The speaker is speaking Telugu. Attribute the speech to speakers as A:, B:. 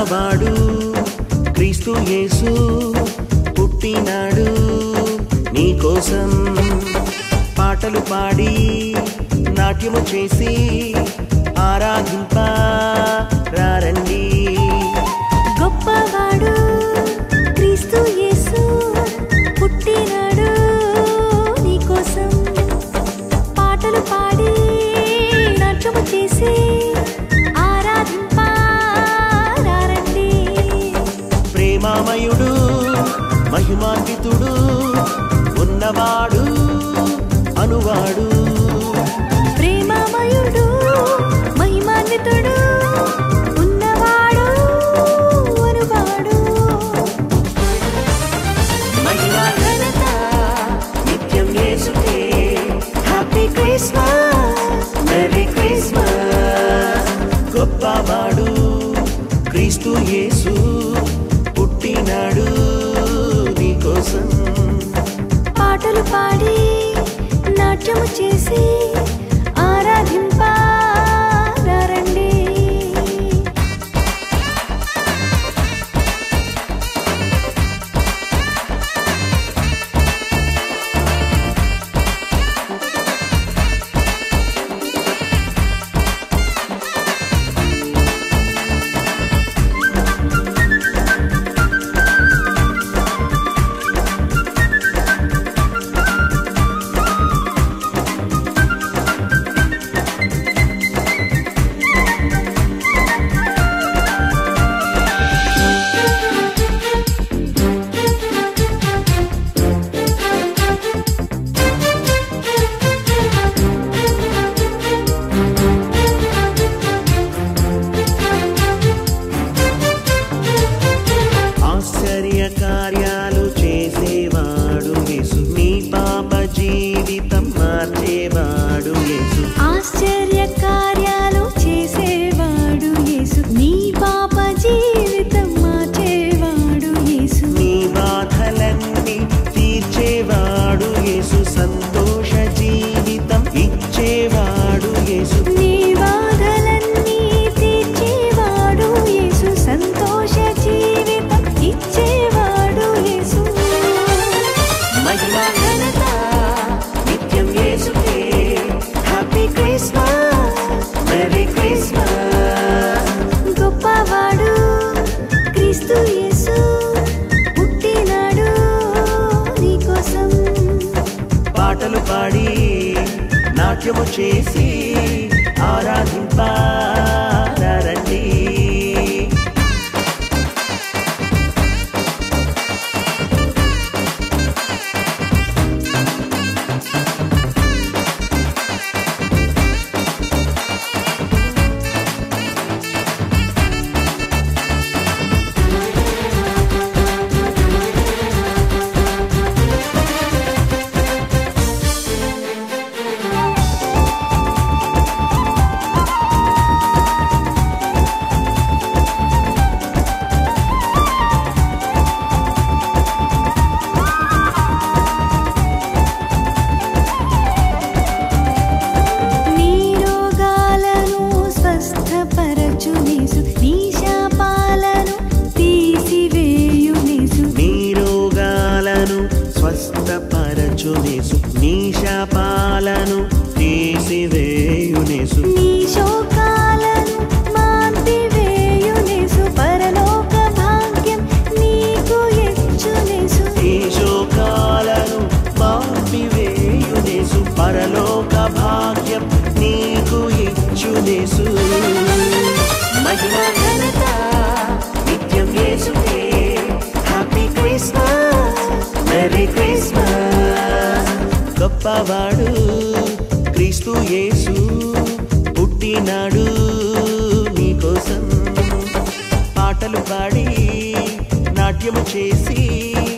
A: గొప్పవాడు క్రీస్తు యేసు పుట్టినాడు నీకోసం పాటలు పాడి నాట్యము చేసి ఆరాధింప రారండి
B: గొప్పవాడు క్రీస్తు యేసు పుట్టినాడు నీకోసం పాటలు పాడి నాట్యము చేసి ఆరాధింపారండి
A: ప్రేమామయుడు మహిమాన్వితుడు ఉన్నవాడు అనువాడు
B: ప్రేమమయుడు మహిమాన్వితుడు ఉన్నవాడు అనువాడు
A: మహిమా ఘనత నిత్యం యేసుకే హ్యాపీ క్రిస్మస్ మెరీ క్రిస్మస్ గొప్పవాడు క్రీస్తు యేసు పుట్టినాడు నీకోసం
B: పాటలు పాడి నాట్యము చేసి ఆరాధింపారండి
A: ఆశ్చర్య కార్యాలు చేసేవాడు యేసు నీ పాప జీవితం మార్చేవాడు యేసు
B: ఆశ్చర్య కార్యాలు చేసేవాడు యేసు నీ పాప జీవితం మార్చేవాడు యేసు
A: నీ బాధలన్నీ తీర్చేవాడు యేసు సంతోష జీవితం ఇచ్చేవాడు యేసు
B: నీ బాధలన్నీ తీర్చేవాడు యేసు సంతోష జీవితం ఇచ్చేవాడు యేసు
A: మహిమా ఘనత నిత్యం యేసుకే హ్యాపీ క్రిస్మస్ మెరీ క్రిస్మస్
B: గొప్పవాడు క్రీస్తు యేసు పుట్టినాడు నీకోసం
A: పాటలు పాడి నాట్యము చేసి ఆరాధింపారండి
B: నీ రోగాలను స్వస్థపరచు యేసు నీ శాపాలను తీసివేయు యేసు
A: నీ రోగాలను స్వస్థపరచునేసు నీ శాపాలను తీసివేయునేసు
B: నీ శోకాలను మాన్పివేయు యేసు పరలోక భాగ్యం నీకు ఇచ్చునేసు
A: ఈ శోకాలను మాపివేయునేసు పరలోక భాగ్యం నీకు ఇచ్చునేసు మహిమా ఘనత నిత్యం యేసుకే హ్యాపీ క్రిస్మస్ మెరీ క్రిస్మస్ గొప్పవాడు క్రీస్తు యేసు పుట్టినాడు నీకోసం పాటలు పాడి నాట్యము చేసి